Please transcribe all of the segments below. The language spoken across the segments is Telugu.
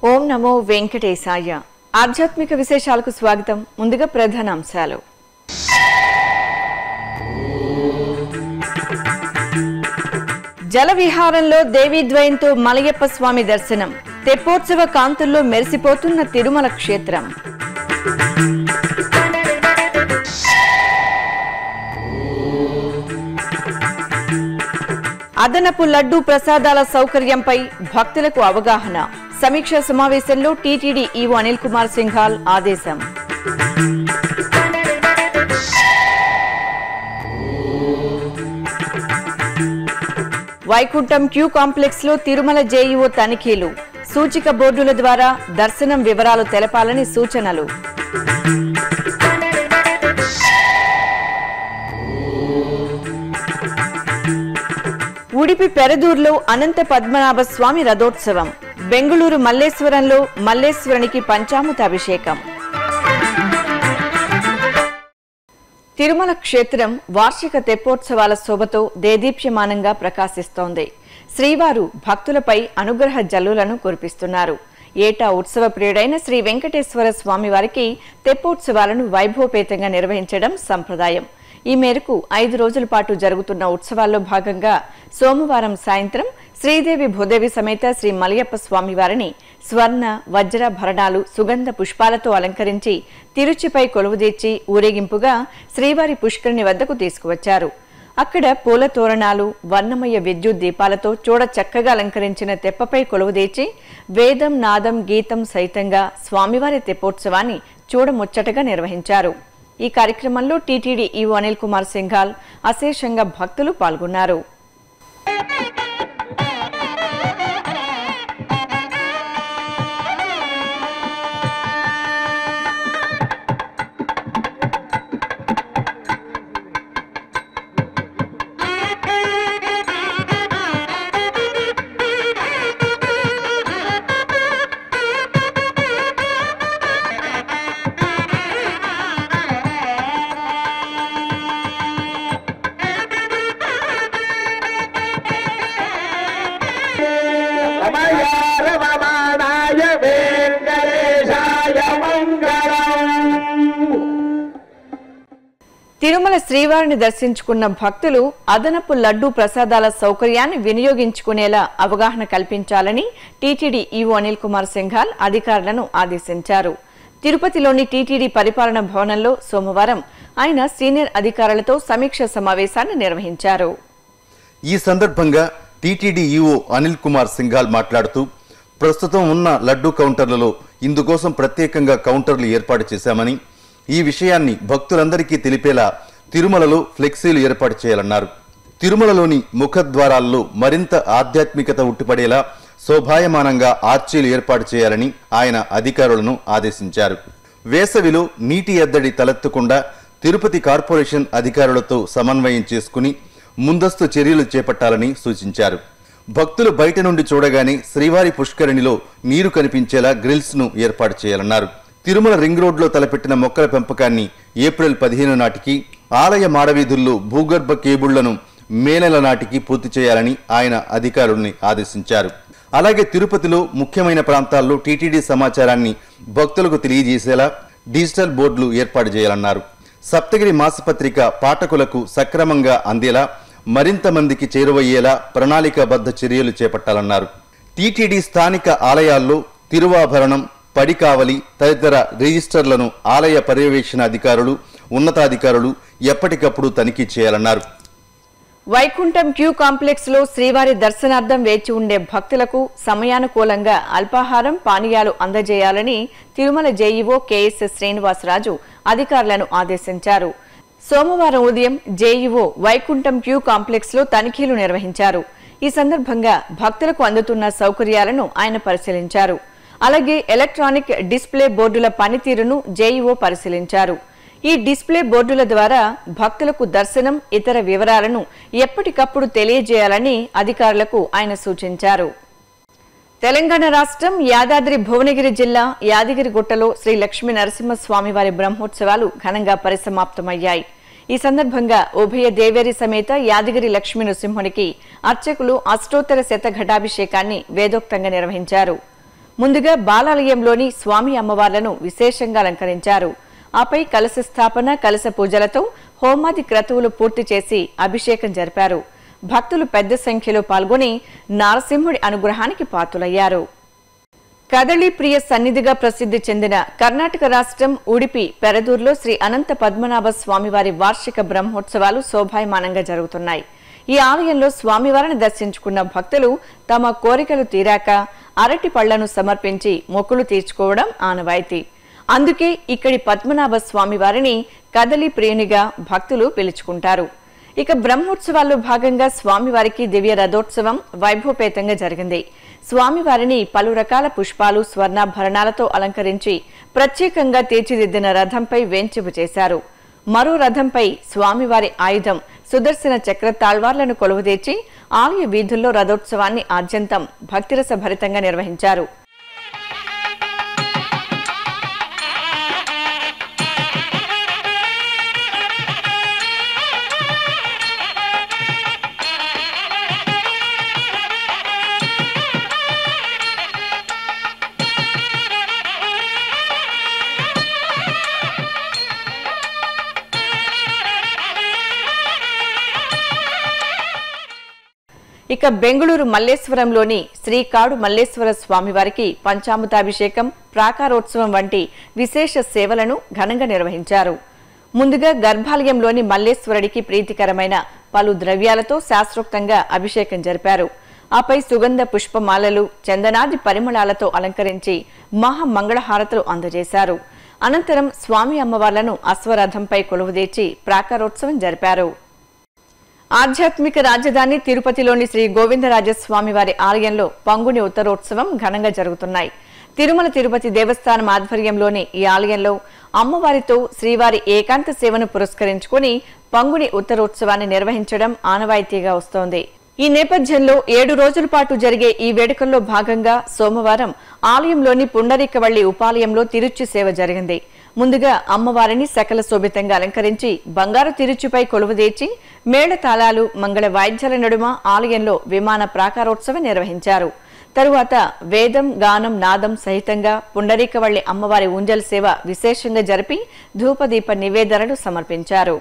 ఓం నమో వెంకటేశాయ ఆధ్యాత్మిక విశేషాలకు స్వాగతం ముందుగా ప్రధాన అంశాలు జల విహారంలో దేవీద్వయంతో మలయప్ప స్వామి దర్శనం తెప్పోత్సవ కాంతుల్లో మెరిసిపోతున్న తిరుమల క్షేత్రం అదనపు లడ్డూ ప్రసాదాల సౌకర్యంపై భక్తులకు అవగాహన సమీక్షా సమావేశంలో టీటీడీ ఈవో అనిల్ కుమార్ సింఘాల్ ఆదేశం వైకుంఠం క్యూ కాంప్లెక్స్ లో తిరుమల జేఈఓ తనిఖీలు సూచిక బోర్డుల ద్వారా దర్శనం వివరాలు తెలపాలని సూచనలు ఉడిపి పెరదూరులో అనంత పద్మనాభ స్వామి రథోత్సవం బెంగుళూరు మల్లేశ్వరంలో మల్లేశ్వరునికి పంచామృత అభిషేకం తిరుమల క్షేత్రం వార్షిక తెప్పోత్సవాల శోభతో దేదీప్యమానంగా ప్రకాశిస్తోంది శ్రీవారు భక్తులపై అనుగ్రహ జల్లులను కురిపిస్తున్నారు ఏటా ఉత్సవ ప్రియుడైన శ్రీ వెంకటేశ్వర స్వామివారికి తెప్పోత్సవాలను వైభవపేతంగా నిర్వహించడం సంప్రదాయం ఈ మేరకు ఐదు రోజుల పాటు జరుగుతున్న ఉత్సవాల్లో భాగంగా సోమవారం సాయంత్రం శ్రీదేవి భూదేవి సమేత శ్రీ మలయప్ప స్వామివారిని స్వర్ణ వజ్రాభరణాలు సుగంధ పుష్పాలతో అలంకరించి తిరుచిపై కొలువుదీర్చి ఊరేగింపుగా శ్రీవారి పుష్కరిణి వద్దకు తీసుకువచ్చారు అక్కడ పూల తోరణాలు వర్ణమయ విద్యుత్ దీపాలతో చూడ చక్కగా అలంకరించిన తెప్పపై కొలువుదీర్చి వేదం నాదం గీతం సైతంగా స్వామివారి తెప్పోత్సవాన్ని చూడముచ్చటగా నిర్వహించారు ఈ కార్యక్రమంలో టీటీడీ ఈవో అనిల్ కుమార్ సింఘాల్ అశేషంగా భక్తులు పాల్గొన్నారు రమయారమమాణాయ వెంకటేశాయ మంగళం తిరుమల శ్రీవారిని దర్శించుకున్న భక్తులు అదనపు లడ్డూ ప్రసాదాల సౌకర్యాన్ని వినియోగించుకునేలా అవగాహన కల్పించాలని టీటీడీ ఈవో అనిల్ కుమార్ సింఘాల్ అధికారులను ఆదేశించారు తిరుపతిలోని టీటీడీ పరిపాలన భవనంలో సోమవారం ఆయన సీనియర్ అధికారులతో సమీక్ష సమావేశాన్ని నిర్వహించారు ఈ సందర్భంగా టీటీడీ ఈఓ అనిల్ కుమార్ సింఘాల్ మాట్లాడుతూ ప్రస్తుతం ఉన్న లడ్డూ కౌంటర్లలో ఇందుకోసం ప్రత్యేకంగా కౌంటర్లు ఏర్పాటు చేశామని ఈ విషయాన్ని భక్తులందరికీ తెలిపేలా తిరుమలలో ఫ్లెక్సీలు ఏర్పాటు చేయాలన్నారు తిరుమలలోని ముఖద్వారాల్లో మరింత ఆధ్యాత్మికత ఉట్టిపడేలా శోభాయమానంగా ఆర్చీలు ఏర్పాటు చేయాలని ఆయన అధికారులను ఆదేశించారు వేసవిలో నీటి ఎద్దడి తలెత్తకుండా తిరుపతి కార్పొరేషన్ అధికారులతో సమన్వయం చేసుకుని ముందస్తు చర్యలు చేపట్టాలని సూచించారు భక్తులు బయట నుండి చూడగానే శ్రీవారి పుష్కరిణిలో నీరు కనిపించేలా గ్రిల్స్ ను ఏర్పాటు చేయాలన్నారు తిరుమల రింగ్ రోడ్లో తలపెట్టిన మొక్కల పెంపకాన్ని ఏప్రిల్ పదిహేను నాటికి ఆలయ మాడవీధుల్లో భూగర్భ కేబుళ్లను మే నెల నాటికి పూర్తి చేయాలని ఆయన అధికారుల్ని ఆదేశించారు అలాగే తిరుపతిలో ముఖ్యమైన ప్రాంతాల్లో టీటీడీ సమాచారాన్ని భక్తులకు తెలియజేసేలా డిజిటల్ బోర్డులు ఏర్పాటు చేయాలన్నారు సప్తగిరి మాసపత్రిక పాఠకులకు సక్రమంగా అందేలా మరింత మందికి చేరువయ్యేలా ప్రణాళికాబద్ధ చర్యలు చేపట్టాలన్నారు టీటీడీ స్థానిక ఆలయాల్లో తిరువాభరణం పడికావలి తదితర రిజిస్టర్లను ఆలయ పర్యవేక్షణ అధికారులు ఉన్నతాధికారులు ఎప్పటికప్పుడు తనిఖీ చేయాలన్నారు వైకుంఠం క్యూ కాంప్లెక్స్ లో శ్రీవారి దర్శనార్థం వేచి ఉండే భక్తులకు సమయానుకూలంగా అల్పాహారం పానీయాలు అందజేయాలని తిరుమల జేఈఓ కెఎస్ శ్రీనివాసరాజు అధికారులను ఆదేశించారు సోమవారం ఉదయం జేఈఓ వైకుంఠం క్యూ కాంప్లెక్స్ లో తనిఖీలు నిర్వహించారు ఈ సందర్భంగా భక్తులకు అందుతున్న సౌకర్యాలను ఆయన పరిశీలించారు అలాగే ఎలక్ట్రానిక్ డిస్ప్లే బోర్డుల పనితీరును జేఈఓ పరిశీలించారు ఈ డిస్ప్లే బోర్డుల ద్వారా భక్తులకు దర్శనం ఇతర వివరాలను ఎప్పటికప్పుడు తెలియజేయాలని అధికారులకు ఆయన సూచించారు తెలంగాణ రాష్ట్రం యాదాద్రి భువనగిరి జిల్లా యాదగిరిగుట్టలో శ్రీ లక్ష్మీ నరసింహస్వామివారి బ్రహ్మోత్సవాలు ఘనంగా పరిసమాప్తమయ్యాయి ఈ సందర్భంగా ఉభయ దేవేరి సమేత యాదగిరి లక్ష్మీ నృసింహునికి అర్చకులు అష్టోత్తర శత ఘటాభిషేకాన్ని వేదోక్తంగా నిర్వహించారు ముందుగా బాలాలయంలోని స్వామి అమ్మవార్లను విశేషంగా అలంకరించారు ఆపై కలశ స్థాపన కలశ పూజలతో హోమాది క్రతువులు పూర్తి చేసి అభిషేకం జరిపారు భక్తులు పెద్ద సంఖ్యలో పాల్గొని నారసింహుడి అనుగ్రహానికి పాత్రులయ్యారు కదళి ప్రియ సన్నిధిగా ప్రసిద్ధి చెందిన కర్ణాటక రాష్ట్రం ఉడిపి పెరదూరులో శ్రీ అనంత పద్మనాభ స్వామివారి వార్షిక బ్రహ్మోత్సవాలు శోభాయమానంగా జరుగుతున్నాయి ఈ ఆలయంలో స్వామివారిని దర్శించుకున్న భక్తులు తమ కోరికలు తీరాక అరటి పళ్లను సమర్పించి మొక్కులు తీర్చుకోవడం ఆనవాయితీ అందుకే ఇక్కడి పద్మనాభ స్వామివారిని కదలి ప్రియునిగా భక్తులు పిలుచుకుంటారు ఇక బ్రహ్మోత్సవాల్లో భాగంగా స్వామివారికి దివ్య రథోత్సవం వైభవపేతంగా జరిగింది స్వామివారిని పలు రకాల పుష్పాలు స్వర్ణాభరణాలతో అలంకరించి ప్రత్యేకంగా తీర్చిదిద్దిన రథంపై వేంచెపు చేశారు మరో రథంపై స్వామివారి ఆయుధం సుదర్శన చక్ర తాళ్వార్లను కొలువుదీర్చి ఆలయ వీధుల్లో రథోత్సవాన్ని ఆద్యంతం భక్తిరస భరితంగా నిర్వహించారు ఇక బెంగళూరు మల్లేశ్వరంలోని శ్రీకాడు మల్లేశ్వర స్వామివారికి పంచామృతాభిషేకం ప్రాకారోత్సవం వంటి విశేష సేవలను ఘనంగా నిర్వహించారు ముందుగా గర్భాలయంలోని మల్లేశ్వరుడికి ప్రీతికరమైన పలు ద్రవ్యాలతో శాస్త్రోక్తంగా అభిషేకం జరిపారు ఆపై సుగంధ పుష్పమాలలు చందనాది పరిమళాలతో అలంకరించి మహామంగళహారతులు అందజేశారు అనంతరం స్వామి అమ్మవార్లను అశ్వరథంపై కొలువుదీర్చి ప్రాకారోత్సవం జరిపారు ఆధ్యాత్మిక రాజధాని తిరుపతిలోని శ్రీ గోవిందరాజస్వామి వారి ఆలయంలో పంగుని ఉత్తరోత్సవం ఘనంగా జరుగుతున్నాయి తిరుమల తిరుపతి దేవస్థానం ఆధ్వర్యంలోని ఈ ఆలయంలో అమ్మవారితో శ్రీవారి ఏకాంత సేవను పురస్కరించుకుని పంగుని ఉత్తరోత్సవాన్ని నిర్వహించడం ఆనవాయితీగా వస్తోంది ఈ నేపథ్యంలో ఏడు రోజుల పాటు జరిగే ఈ వేడుకల్లో భాగంగా సోమవారం ఆలయంలోని పుండరీకవళ్లి ఉపాలయంలో తిరుచి సేవ జరిగింది ముందుగా అమ్మవారిని సకల శోభితంగా అలంకరించి బంగారు తిరుచుపై కొలువుదీర్చి మేళతాళాలు మంగళ వాయిద్యాల నడుమ ఆలయంలో విమాన ప్రాకారోత్సవం నిర్వహించారు తరువాత వేదం గానం నాదం సహితంగా పుండరీకవళ్లి అమ్మవారి ఉంజల్ సేవ విశేషంగా జరిపి ధూపదీప నివేదనలు సమర్పించారు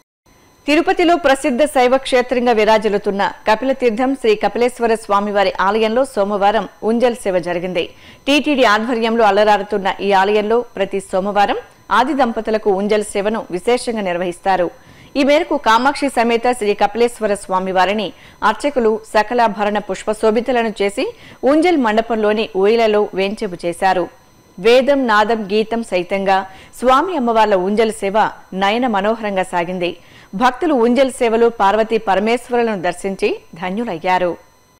తిరుపతిలో ప్రసిద్ధ శైవ క్షేత్రంగా విరాజిల్లుతున్న కపిలతీర్థం శ్రీ కపిలేశ్వర స్వామివారి ఆలయంలో సోమవారం ఉంజల్ సేవ జరిగింది టీటీడీ ఆధ్వర్యంలో అలరారుతున్న ఈ ఆలయంలో ప్రతి సోమవారం ఆది దంపతులకు ఉంజల్ సేవను విశేషంగా నిర్వహిస్తారు ఈ మేరకు కామాక్షి సమేత శ్రీ కపిలేశ్వర స్వామివారిని అర్చకులు సకలాభరణ పుష్పశోభితలను చేసి ఉంజల్ మండపంలోని ఊయలలో వేంచెపు చేశారు వేదం నాదం గీతం సైతంగా స్వామి అమ్మవార్ల ఉంజల్ సేవ నయన మనోహరంగా సాగింది భక్తులు ఉంజల్ సేవలు పార్వతీ పరమేశ్వరులను దర్శించి ధన్యులయ్యారు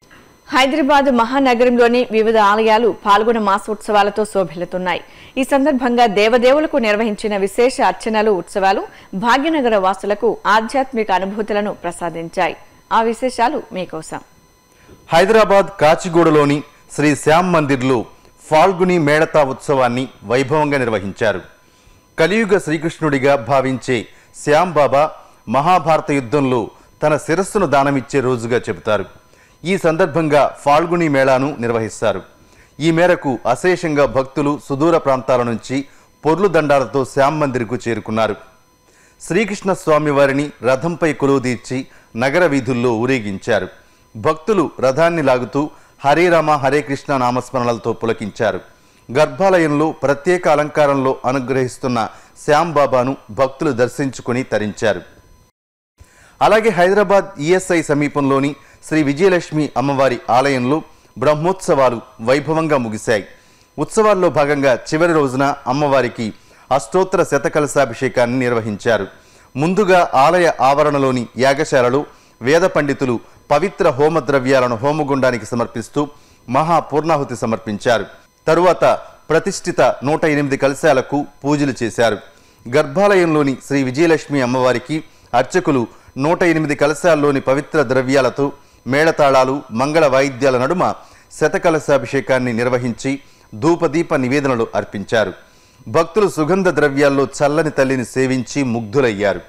హైదరాబాద్ మహానగరంలోని వివిధ ఆలయాలు పాల్గొన మాసోత్సవాలతో శోభిల్లుతున్నాయి ఈ సందర్భంగా దేవదేవులకు నిర్వహించిన విశేష అర్చనలు ఉత్సవాలు భాగ్యనగర వాసులకు ఆధ్యాత్మిక అనుభూతులను ప్రసాదించాయి ఆ విశేషాలు మీకోసం హైదరాబాద్ కాచిగూడలోని శ్రీ శ్యామ్ మందిర్లో ఫాల్గుని మేళతా ఉత్సవాన్ని వైభవంగా నిర్వహించారు కలియుగ శ్రీకృష్ణుడిగా భావించే శ్యామ్ బాబా మహాభారత యుద్ధంలో తన శిరస్సును దానమిచ్చే రోజుగా చెబుతారు ఈ సందర్భంగా ఫాల్గుని మేళాను నిర్వహిస్తారు ఈ మేరకు అశేషంగా భక్తులు సుదూర ప్రాంతాల నుంచి పొర్లు దండాలతో శ్యామ్ మందిర్కు చేరుకున్నారు శ్రీకృష్ణ స్వామి వారిని రథంపై కొలువుదీర్చి నగర వీధుల్లో ఊరేగించారు భక్తులు రథాన్ని లాగుతూ హరే రామ హరే కృష్ణ నామస్మరణలతో పులకించారు గర్భాలయంలో ప్రత్యేక అలంకారంలో అనుగ్రహిస్తున్న శ్యామ్ బాబాను భక్తులు దర్శించుకుని తరించారు అలాగే హైదరాబాద్ ఈఎస్ఐ సమీపంలోని శ్రీ విజయలక్ష్మి అమ్మవారి ఆలయంలో బ్రహ్మోత్సవాలు వైభవంగా ముగిశాయి ఉత్సవాల్లో భాగంగా చివరి రోజున అమ్మవారికి అష్టోత్తర శతకలశాభిషేకాన్ని నిర్వహించారు ముందుగా ఆలయ ఆవరణలోని యాగశాలలో వేద పండితులు పవిత్ర హోమ ద్రవ్యాలను హోమగుండానికి సమర్పిస్తూ మహాపూర్ణాహుతి సమర్పించారు తరువాత ప్రతిష్ఠిత నూట ఎనిమిది కలశాలకు పూజలు చేశారు గర్భాలయంలోని శ్రీ విజయలక్ష్మి అమ్మవారికి అర్చకులు నూట ఎనిమిది కలశాల్లోని పవిత్ర ద్రవ్యాలతో మేళతాళాలు మంగళ వాయిద్యాల నడుమ శతకలశాభిషేకాన్ని నిర్వహించి ధూపదీప నివేదనలు అర్పించారు భక్తులు సుగంధ ద్రవ్యాల్లో చల్లని తల్లిని సేవించి ముగ్ధులయ్యారు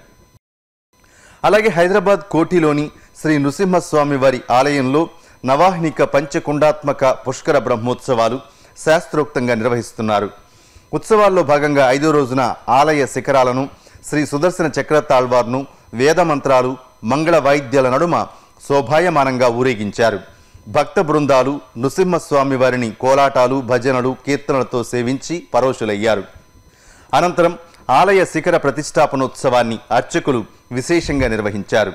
అలాగే హైదరాబాద్ కోటిలోని శ్రీ నృసింహస్వామి వారి ఆలయంలో నవాహ్నిక పంచకుండాత్మక పుష్కర బ్రహ్మోత్సవాలు శాస్త్రోక్తంగా నిర్వహిస్తున్నారు ఉత్సవాల్లో భాగంగా ఐదో రోజున ఆలయ శిఖరాలను శ్రీ సుదర్శన చక్ర తాళ్వార్ను వేద మంత్రాలు మంగళ వాయిద్యాల నడుమ శోభాయమానంగా ఊరేగించారు భక్త బృందాలు నృసింహస్వామి వారిని కోలాటాలు భజనలు కీర్తనలతో సేవించి పరోషులయ్యారు అనంతరం ఆలయ శిఖర ప్రతిష్టాపనోత్సవాన్ని అర్చకులు విశేషంగా నిర్వహించారు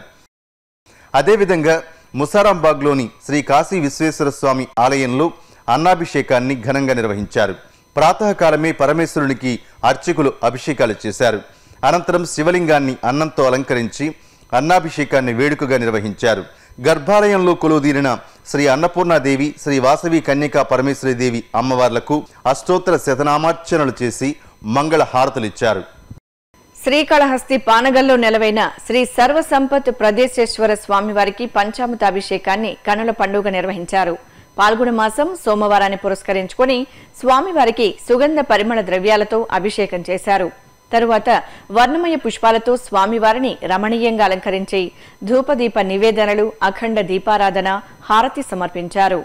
అదేవిధంగా ముసారాంబాగ్లోని శ్రీ కాశీ విశ్వేశ్వర స్వామి ఆలయంలో అన్నాభిషేకాన్ని ఘనంగా నిర్వహించారు ప్రాతకాలమే పరమేశ్వరునికి అర్చకులు అభిషేకాలు చేశారు అనంతరం శివలింగాన్ని అన్నంతో అలంకరించి అన్నాభిషేకాన్ని వేడుకగా నిర్వహించారు గర్భాలయంలో కొలువుదీరిన శ్రీ అన్నపూర్ణాదేవి శ్రీ వాసవి కన్యకా పరమేశ్వరీదేవి అమ్మవార్లకు అష్టోత్తర శతనామార్చనలు చేసి మంగళ హారతులిచ్చారు శ్రీకాళహస్తి పానగల్లో నెలవైన శ్రీ సర్వ సంపత్ ప్రదేశేశ్వర స్వామివారికి పంచామృత అభిషేకాన్ని కనుల పండుగ నిర్వహించారు పాల్గొన మాసం సోమవారాన్ని పురస్కరించుకొని స్వామివారికి సుగంధ పరిమళ ద్రవ్యాలతో అభిషేకం చేశారు తరువాత వర్ణమయ పుష్పాలతో స్వామివారిని రమణీయంగా అలంకరించి ధూపదీప నివేదనలు అఖండ దీపారాధన హారతి సమర్పించారు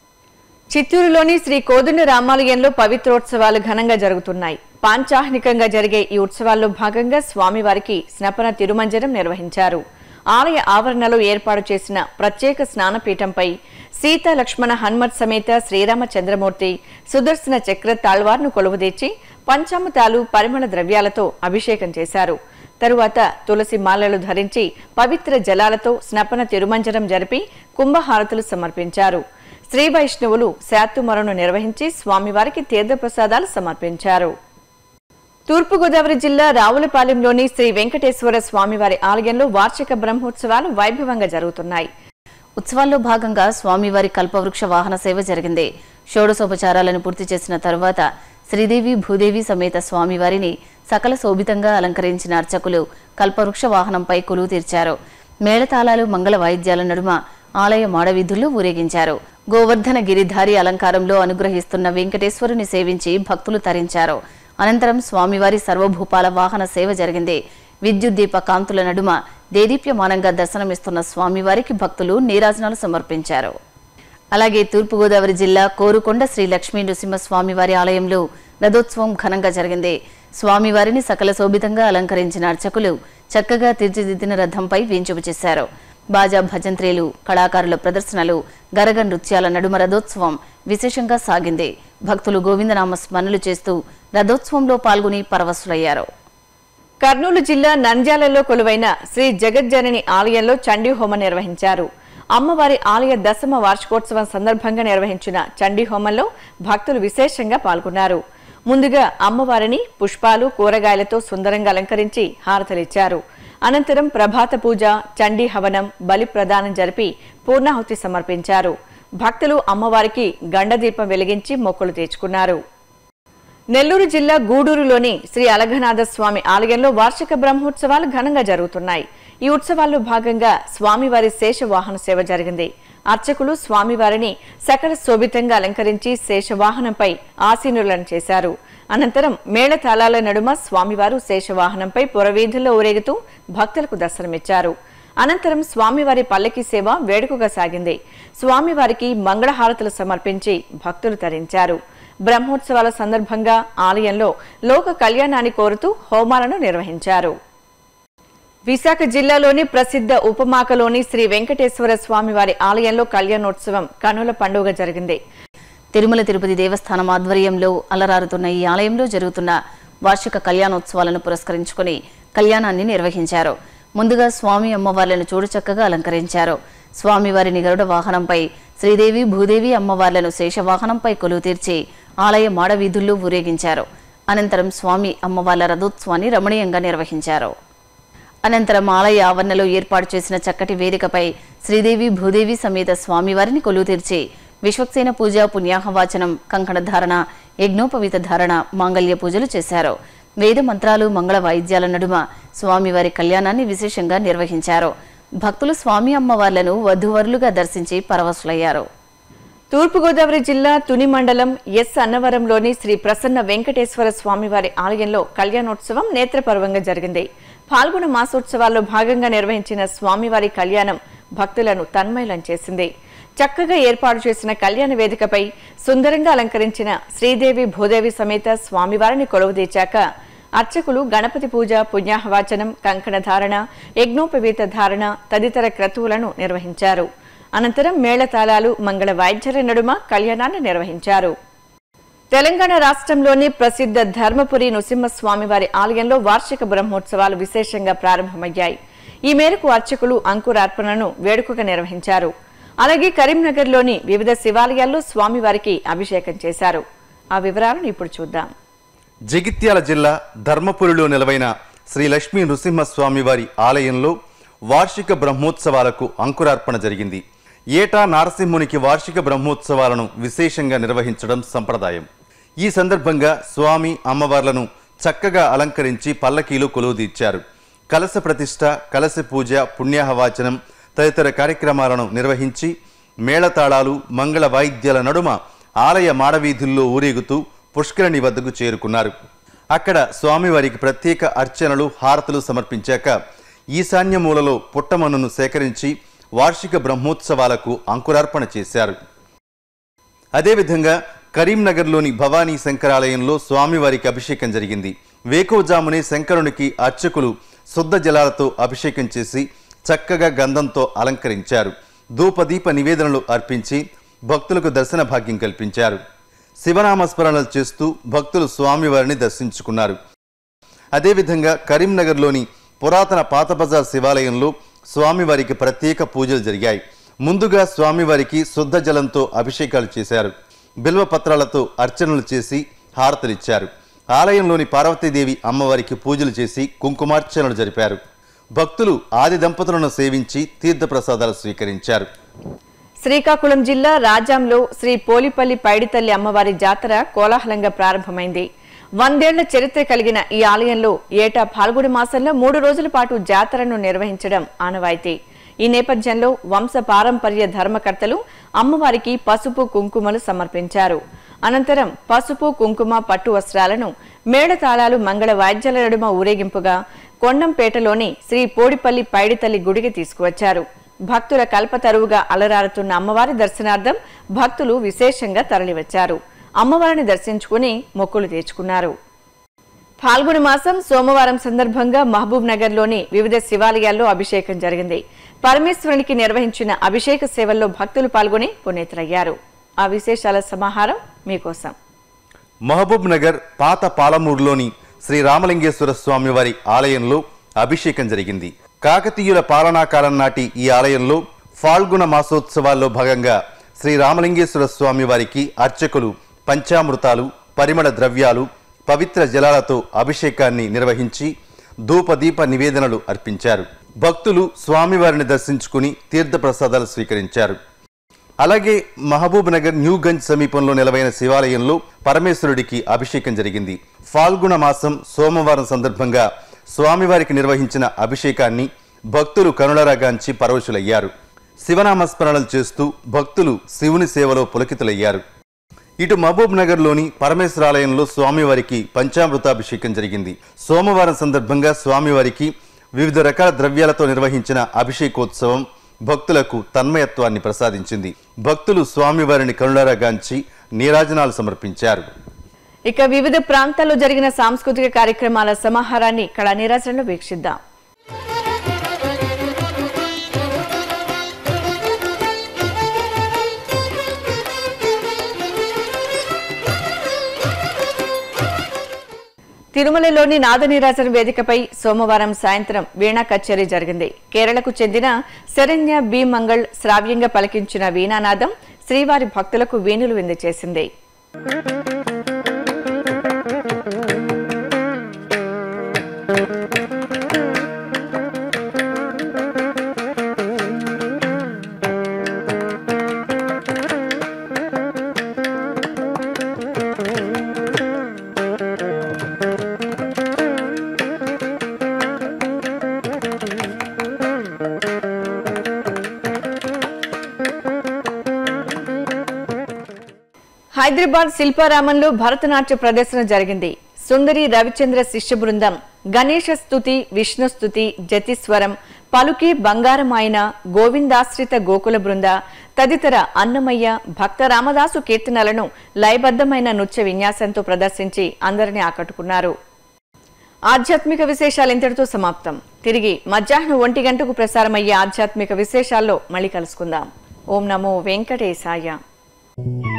చిత్తూరులోని శ్రీ కోదండ రామాలయంలో పవిత్రోత్సవాలు ఘనంగా జరుగుతున్నాయి పాంచాహ్నికంగా జరిగే ఈ ఉత్సవాల్లో భాగంగా స్వామివారికి స్నపన తిరుమంజనం నిర్వహించారు ఆలయ ఆవరణలో ఏర్పాటు చేసిన ప్రత్యేక స్నానపీఠంపై సీత లక్ష్మణ హనుమత్ సమేత శ్రీరామచంద్రమూర్తి సుదర్శన చక్ర తాళ్వార్ను కొలువుదీర్చి పంచామృతాలు పరిమళ ద్రవ్యాలతో అభిషేకం చేశారు తరువాత తులసి మాలలు ధరించి పవిత్ర జలాలతో స్నపన తిరుమంజనం జరిపి కుంభహారతులు సమర్పించారు శ్రీ వైష్ణవులు శాతుమరను నిర్వహించి స్వామివారికి తీర్థప్రసాదాలు సమర్పించారు తూర్పుగోదావరి జిల్లా రావులపాలెంలోని శ్రీ వెంకటేశ్వర స్వామివారి ఆలయంలో వార్షిక బ్రహ్మోత్సవాలు వైభవంగా జరుగుతున్నాయి ఉత్సవాల్లో భాగంగా స్వామివారి కల్పవృక్ష వాహన సేవ జరిగింది షోడశోపచారాలను పూర్తి చేసిన తరువాత శ్రీదేవి భూదేవి సమేత స్వామివారిని సకల శోభితంగా అలంకరించిన అర్చకులు కల్పవృక్ష వాహనంపై కొలువు తీర్చారు మేళతాళాలు మంగళ వాయిద్యాల నడుమ ఆలయ మాడవీధుల్లో ఊరేగించారు గోవర్ధన గిరిధారి అలంకారంలో అనుగ్రహిస్తున్న వెంకటేశ్వరుని సేవించి భక్తులు తరించారు అనంతరం స్వామివారి సర్వభూపాల వాహన సేవ జరిగింది విద్యుత్ దీప కాంతుల నడుమ దేదీప్యమానంగా దర్శనమిస్తున్న స్వామివారికి భక్తులు నీరాజనాలు సమర్పించారు అలాగే తూర్పుగోదావరి జిల్లా కోరుకొండ శ్రీ లక్ష్మీ నృసింహస్వామివారి ఆలయంలో రథోత్సవం ఘనంగా జరిగింది స్వామివారిని సకల శోభితంగా అలంకరించిన అర్చకులు చక్కగా తీర్చిదిద్దిన రథంపై వేంచుపు చేశారు బాజా భజంత్రీలు కళాకారుల ప్రదర్శనలు గరగ నృత్యాల నడుమ రథోత్సవం విశేషంగా సాగింది భక్తులు గోవిందనామ స్మరణలు చేస్తూ రథోత్సవంలో పాల్గొని పరవశులయ్యారు కర్నూలు జిల్లా నంద్యాలలో కొలువైన శ్రీ జగజ్జనని ఆలయంలో చండీ హోమం నిర్వహించారు అమ్మవారి ఆలయ దశమ వార్షికోత్సవం సందర్భంగా నిర్వహించిన చండీ హోమంలో భక్తులు విశేషంగా పాల్గొన్నారు ముందుగా అమ్మవారిని పుష్పాలు కూరగాయలతో సుందరంగా అలంకరించి హారతలిచ్చారు అనంతరం ప్రభాత పూజ చండీ హవనం బలి ప్రదానం జరిపి పూర్ణాహుతి సమర్పించారు భక్తులు అమ్మవారికి గండదీపం వెలిగించి మొక్కులు తీర్చుకున్నారు నెల్లూరు జిల్లా గూడూరులోని శ్రీ అలఘనాథ స్వామి ఆలయంలో వార్షిక బ్రహ్మోత్సవాలు ఘనంగా జరుగుతున్నాయి ఈ ఉత్సవాల్లో భాగంగా స్వామివారి శేష వాహన సేవ జరిగింది అర్చకులు స్వామివారిని సకల శోభితంగా అలంకరించి శేషవాహనంపై ఆసీనులను చేశారు అనంతరం మేళతాళాల నడుమ స్వామివారు శేషవాహనంపై పురవీధుల్లో ఊరేగుతూ భక్తులకు దర్శనమిచ్చారు అనంతరం స్వామివారి పల్లకి సేవ వేడుకగా సాగింది స్వామివారికి మంగళహారతులు సమర్పించి భక్తులు తరించారు బ్రహ్మోత్సవాల సందర్భంగా ఆలయంలో లోక కళ్యాణాన్ని కోరుతూ హోమాలను నిర్వహించారు విశాఖ జిల్లాలోని ప్రసిద్ధ ఉపమాకలోని శ్రీ వెంకటేశ్వర స్వామివారి ఆలయంలో కళ్యాణోత్సవం కనుల పండుగ జరిగింది తిరుమల తిరుపతి దేవస్థానం ఆధ్వర్యంలో అలరారుతున్న ఈ ఆలయంలో జరుగుతున్న వార్షిక కళ్యాణోత్సవాలను పురస్కరించుకుని కళ్యాణాన్ని నిర్వహించారు ముందుగా స్వామి అమ్మవార్లను చూడచక్కగా అలంకరించారు స్వామివారిని గరుడ వాహనంపై శ్రీదేవి భూదేవి అమ్మవార్లను శేషవాహనంపై కొలువు తీర్చి ఆలయ మాడవీధుల్లో ఊరేగించారు అనంతరం స్వామి అమ్మవార్ల రథోత్సవాన్ని రమణీయంగా నిర్వహించారు అనంతరం ఆలయ ఆవరణలో ఏర్పాటు చేసిన చక్కటి వేదికపై శ్రీదేవి భూదేవి సమేత స్వామివారిని కొలువు తీర్చి విశ్వక్సేన పూజ పుణ్యాహవాచనం కంకణ ధారణ యజ్ఞోపవీత ధారణ మాంగళ్య పూజలు చేశారు వేద మంత్రాలు మంగళ వాయిద్యాల నడుమ స్వామివారి కళ్యాణాన్ని విశేషంగా నిర్వహించారు భక్తులు స్వామి అమ్మవార్లను వధూవరులుగా దర్శించి పరవశులయ్యారు తూర్పుగోదావరి జిల్లా తుని మండలం ఎస్ అన్నవరంలోని శ్రీ ప్రసన్న వెంకటేశ్వర స్వామివారి ఆలయంలో కళ్యాణోత్సవం నేత్రపర్వంగా జరిగింది పాల్గొన మాసోత్సవాల్లో భాగంగా నిర్వహించిన స్వామివారి కళ్యాణం భక్తులను తన్మయలం చేసింది చక్కగా ఏర్పాటు చేసిన కళ్యాణ వేదికపై సుందరంగా అలంకరించిన శ్రీదేవి భూదేవి సమేత స్వామివారిని కొలువుదీర్చాక అర్చకులు గణపతి పూజ పుణ్యాహవాచనం కంకణ ధారణ యజ్ఞోపవీత ధారణ తదితర క్రతువులను నిర్వహించారు అనంతరం మేళతాళాలు మంగళ వాయిద్యాల నడుమ కళ్యాణాన్ని నిర్వహించారు తెలంగాణ రాష్ట్రంలోని ప్రసిద్ధ ధర్మపురి నృసింహస్వామివారి ఆలయంలో వార్షిక బ్రహ్మోత్సవాలు విశేషంగా ప్రారంభమయ్యాయి ఈ మేరకు అర్చకులు అంకురార్పణను వేడుకగా నిర్వహించారు అలాగే కరీంనగర్లోని వివిధ శివాలయాల్లో స్వామివారికి అభిషేకం చేశారు ఆ వివరాలను ఇప్పుడు చూద్దాం జగిత్యాల జిల్లా ధర్మపురిలో నెలవైన శ్రీ లక్ష్మీ నృసింహస్వామి వారి ఆలయంలో వార్షిక బ్రహ్మోత్సవాలకు అంకురార్పణ జరిగింది ఏటా నారసింహునికి వార్షిక బ్రహ్మోత్సవాలను విశేషంగా నిర్వహించడం సంప్రదాయం ఈ సందర్భంగా స్వామి అమ్మవార్లను చక్కగా అలంకరించి పల్లకీలు కొలువుదీర్చారు కలశ ప్రతిష్ట కలశ పూజ పుణ్యాహవాచనం తదితర కార్యక్రమాలను నిర్వహించి మేళతాళాలు మంగళ వాయిద్యాల నడుమ ఆలయ మాడవీధుల్లో ఊరేగుతూ పుష్కరిణి వద్దకు చేరుకున్నారు అక్కడ స్వామివారికి ప్రత్యేక అర్చనలు హారతులు సమర్పించాక ఈశాన్య మూలలో పుట్టమన్నును సేకరించి వార్షిక బ్రహ్మోత్సవాలకు అంకురార్పణ చేశారు అదేవిధంగా కరీంనగర్లోని భవానీ శంకరాలయంలో స్వామివారికి అభిషేకం జరిగింది వేకోజామునే శంకరునికి అర్చకులు శుద్ధ జలాలతో అభిషేకం చేసి చక్కగా గంధంతో అలంకరించారు ధూపదీప నివేదనలు అర్పించి భక్తులకు దర్శన భాగ్యం కల్పించారు శివనామస్మరణలు చేస్తూ భక్తులు స్వామివారిని దర్శించుకున్నారు అదేవిధంగా కరీంనగర్లోని పురాతన పాత బజార్ శివాలయంలో స్వామివారికి ప్రత్యేక పూజలు జరిగాయి ముందుగా స్వామివారికి శుద్ధ జలంతో అభిషేకాలు చేశారు బిల్వ పత్రాలతో అర్చనలు చేసి హారతలిచ్చారు ఆలయంలోని పార్వతీదేవి అమ్మవారికి పూజలు చేసి కుంకుమార్చనలు జరిపారు భక్తులు ఆది దంపతులను సేవించి తీర్థప్రసాదాలు స్వీకరించారు శ్రీకాకుళం జిల్లా రాజాంలో శ్రీ పోలిపల్లి పైడితల్లి అమ్మవారి జాతర కోలాహలంగా ప్రారంభమైంది వందేళ్ల చరిత్ర కలిగిన ఈ ఆలయంలో ఏటా పాల్గొడి మాసంలో మూడు రోజుల పాటు జాతరను నిర్వహించడం ఆనవాయితీ ఈ నేపథ్యంలో వంశ పారంపర్య ధర్మకర్తలు అమ్మవారికి పసుపు కుంకుమలు సమర్పించారు అనంతరం పసుపు కుంకుమ పట్టు వస్త్రాలను మేళతాళాలు మంగళ వాయిద్యాల నడుమ ఊరేగింపుగా కొండంపేటలోని శ్రీ పోడిపల్లి పైడితల్లి గుడికి తీసుకువచ్చారు భక్తుల కల్పతరువుగా అలరారుతున్న అమ్మవారి దర్శనార్థం భక్తులు విశేషంగా తరలివచ్చారు అమ్మవారిని దర్శించుకుని మొక్కులు తీర్చుకున్నారు ఫాల్గుని మాసం సోమవారం సందర్భంగా మహబూబ్ నగర్లోని వివిధ శివాలయాల్లో అభిషేకం జరిగింది పరమేశ్వరునికి నిర్వహించిన అభిషేక సేవల్లో భక్తులు పాల్గొని పునీతులయ్యారు ఆ విశేషాల సమాహారం మీకోసం మహబూబ్ నగర్ పాత పాలమూరులోని శ్రీ రామలింగేశ్వర స్వామి వారి ఆలయంలో అభిషేకం జరిగింది కాకతీయుల పాలనాకాలం నాటి ఈ ఆలయంలో ఫాల్గుణ మాసోత్సవాల్లో భాగంగా శ్రీ రామలింగేశ్వర స్వామి వారికి అర్చకులు పంచామృతాలు పరిమళ ద్రవ్యాలు పవిత్ర జలాలతో అభిషేకాన్ని నిర్వహించి ధూపదీప నివేదనలు అర్పించారు భక్తులు స్వామివారిని దర్శించుకుని తీర్థప్రసాదాలు స్వీకరించారు అలాగే మహబూబ్ నగర్ న్యూగంజ్ సమీపంలో నెలవైన శివాలయంలో పరమేశ్వరుడికి అభిషేకం జరిగింది ఫాల్గుణ మాసం సోమవారం సందర్భంగా స్వామివారికి నిర్వహించిన అభిషేకాన్ని భక్తులు కనులరాగాంచి పరవశులయ్యారు శివనామస్మరణలు చేస్తూ భక్తులు శివుని సేవలో పులకితులయ్యారు ఇటు మహబూబ్ నగర్లోని పరమేశ్వరాలయంలో స్వామివారికి పంచామృతాభిషేకం జరిగింది సోమవారం సందర్భంగా స్వామివారికి వివిధ రకాల ద్రవ్యాలతో నిర్వహించిన అభిషేకోత్సవం భక్తులకు తన్మయత్వాన్ని ప్రసాదించింది భక్తులు స్వామివారిని కరుణారాగాంచి నీరాజనాలు సమర్పించారు ఇక వివిధ ప్రాంతాల్లో జరిగిన సాంస్కృతిక కార్యక్రమాల సమాహారాన్ని కళా నీరాజనలో వీక్షిద్దాం తిరుమలలోని నాదనీరాజన వేదికపై సోమవారం సాయంత్రం వీణా కచేరీ జరిగింది కేరళకు చెందిన శరణ్య బి మంగళ్ శ్రావ్యంగా పలికించిన వీణానాదం శ్రీవారి భక్తులకు వీణులు విందు చేసింది హైదరాబాద్ శిల్పారామంలో భరతనాట్య ప్రదర్శన జరిగింది సుందరి రవిచంద్ర శిష్య బృందం గణేశ స్తుతి విష్ణుస్తుతి జతిస్వరం పలుకి బంగారమాయన గోవిందాశ్రిత గోకుల బృంద తదితర అన్నమయ్య భక్త రామదాసు కీర్తనలను లయబద్ధమైన నృత్య విన్యాసంతో ప్రదర్శించి అందరినీ ఆకట్టుకున్నారు ఆధ్యాత్మిక విశేషాలు ఇంతటితో సమాప్తం తిరిగి మధ్యాహ్నం ఒంటి గంటకు ప్రసారమయ్యే ఆధ్యాత్మిక విశేషాల్లో మళ్ళీ కలుసుకుందాం ఓం నమో వెంకటేశాయ